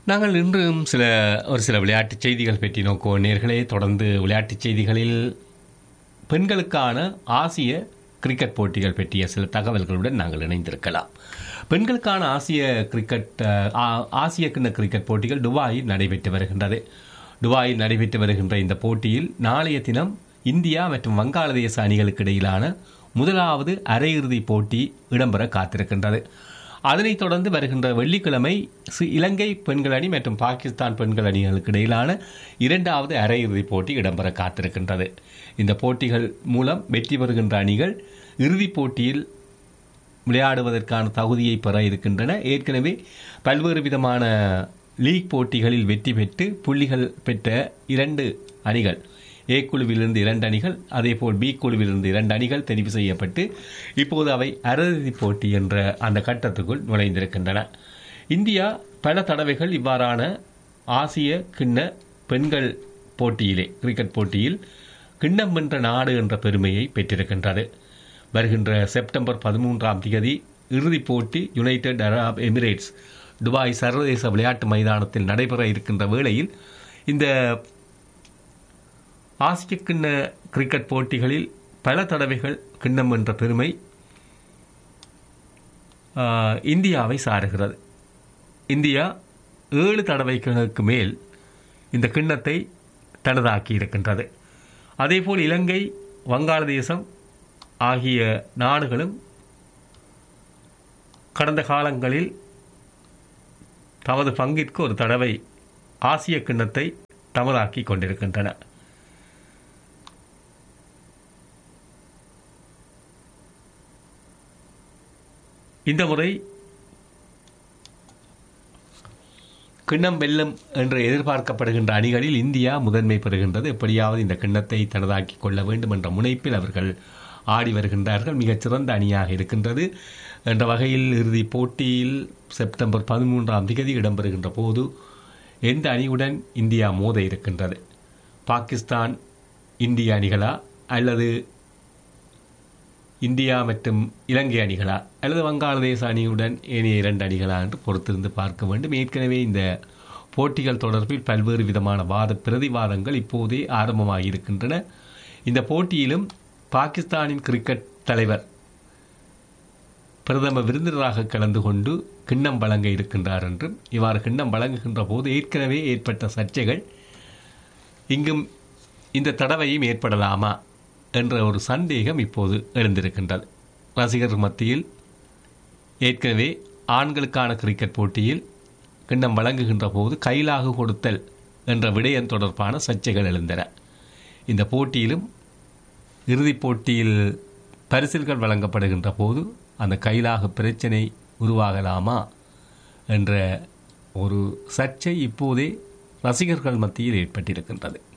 நாங்கள் இன்றும் சில ஒரு சில விளையாட்டுச் செய்திகள் பற்றி நோக்குவோம் நேர்களே தொடர்ந்து விளையாட்டுச் செய்திகளில் பெண்களுக்கான ஆசிய கிரிக்கெட் போட்டிகள் பற்றிய சில தகவல்களுடன் நாங்கள் இணைந்திருக்கலாம் பெண்களுக்கான ஆசிய கிரிக்கெட் அஹ், ஆ- ஆசிய கிண்ண கிரிக்கெட் போட்டிகள் துபாயில் நடைபெற்று வருகின்றது துபாயில் நடைபெற்று வருகின்ற இந்த போட்டியில் நாளைய தினம் இந்தியா மற்றும் வங்காளதேச அணிகளுக்கு இடையிலான முதலாவது அரையிறுதிப் போட்டி இடம்பெற காத்திருக்கின்றது அதனைத் தொடர்ந்து வருகின்ற வெள்ளிக்கிழமை சி- இலங்கை பெண்கள் அணி மற்றும் பாகிஸ்தான் பெண்கள் அணிகளுக்கு இடையிலான இரண்டாவது அரையிறுதிப் போட்டி இடம்பெற காத்திருக்கின்றது இந்த போட்டிகள் மூலம் வெற்றி பெறுகின்ற அணிகள் இறுதிப் போட்டியில் விளையாடுவதற்கான தகுதியை பெற இருக்கின்றன ஏற்கனவே பல்வேறு விதமான லீக் போட்டிகளில் வெற்றி பெற்று புள்ளிகள் பெற்ற இரண்டு அணிகள் ஏ குழுவிலிருந்து இரண்டு அணிகள் அதேபோல் பி குழுவிலிருந்து இரண்டு அணிகள் தெரிவு செய்யப்பட்டு இப்போது அவை அரையிறுதிப் போட்டி என்ற அந்த கட்டத்துக்குள் நுழைந்திருக்கின்றன இந்தியா பல தடவைகள் இவ்வாறான ஆசிய கிண்ண பெண்கள் போட்டியிலே கிரிக்கெட் போட்டியில் கிண்ணம் வென்ற நாடு என்ற பெருமையை பெற்றிருக்கின்றது வருகின்ற செப்டம்பர் பதிமூன்றாம் தேதி இறுதிப் போட்டி யுனைடெட் அரப் எமிரேட்ஸ் துபாய் சர்வதேச விளையாட்டு மைதானத்தில் நடைபெற இருக்கின்ற வேளையில் இந்த ஆசிய கிண்ண கிரிக்கெட் போட்டிகளில் பல தடவைகள் கிண்ணம் என்ற பெருமை ஆஹ், இந்தியாவை சாருகிறது இந்தியா ஏழு தடவைகளுக்கு மேல் இந்த கிண்ணத்தை தனதாக்கி இருக்கின்றது அதேபோல் இலங்கை வங்காளதேசம் ஆகிய நாடுகளும் கடந்த காலங்களில் தமது பங்கிற்கு ஒரு தடவை ஆசிய கிண்ணத்தை தமதாக்கி கொண்டிருக்கின்றன இந்த முறை கிண்ணம் வெல்லும் என்று எதிர்பார்க்கப்படுகின்ற அணிகளில் இந்தியா முதன்மை பெறுகின்றது எப்படியாவது இந்த கிண்ணத்தை தனதாக்கி கொள்ள வேண்டும் என்ற முனைப்பில் அவர்கள் ஆடி வருகின்றார்கள் மிகச்சிறந்த அணியாக இருக்கின்றது என்ற வகையில் இறுதிப் போட்டியில் செப்டம்பர் பதிமூன்றாம் தேதி இடம்பெறுகின்ற போது எந்த அணியுடன் இந்தியா மோத இருக்கின்றது பாகிஸ்தான் இந்திய அணிகளா அல்லது இந்தியா மற்றும் இலங்கை அணிகளா அல்லது வங்காளதேச அணியுடன் ஏனைய இரண்டு அணிகளா என்று பொறுத்திருந்து பார்க்க வேண்டும் ஏற்கனவே இந்த போட்டிகள் தொடர்பில் பல்வேறு விதமான வாத பிரதிவாதங்கள் இப்போதே ஆரம்பமாகியிருக்கின்றன இந்த போட்டியிலும் பாகிஸ்தானின் கிரிக்கெட் தலைவர் பிரதம விருந்தினராக கலந்து கொண்டு கிண்ணம் வழங்க இருக்கின்றார் என்றும் இவ்வாறு கிண்ணம் வழங்குகின்ற போது ஏற்கனவே ஏற்பட்ட சர்ச்சைகள் இங்கும் இந்த தடவையும் ஏற்படலாமா என்ற ஒரு சந்தேகம் இப்போது எழுந்திருக்கின்றது ரசிகர் மத்தியில் ஏற்கனவே ஆண்களுக்கான கிரிக்கெட் போட்டியில் கிண்ணம் வழங்குகின்ற போது கைலாகு கொடுத்தல் என்ற விடயம் தொடர்பான சர்ச்சைகள் எழுந்தன இந்த போட்டியிலும் இறுதிப் போட்டியில் பரிசில்கள் வழங்கப்படுகின்ற போது அந்த கைலாக பிரச்சனை உருவாகலாமா என்ற ஒரு சர்ச்சை இப்போதே ரசிகர்கள் மத்தியில் ஏற்பட்டிருக்கின்றது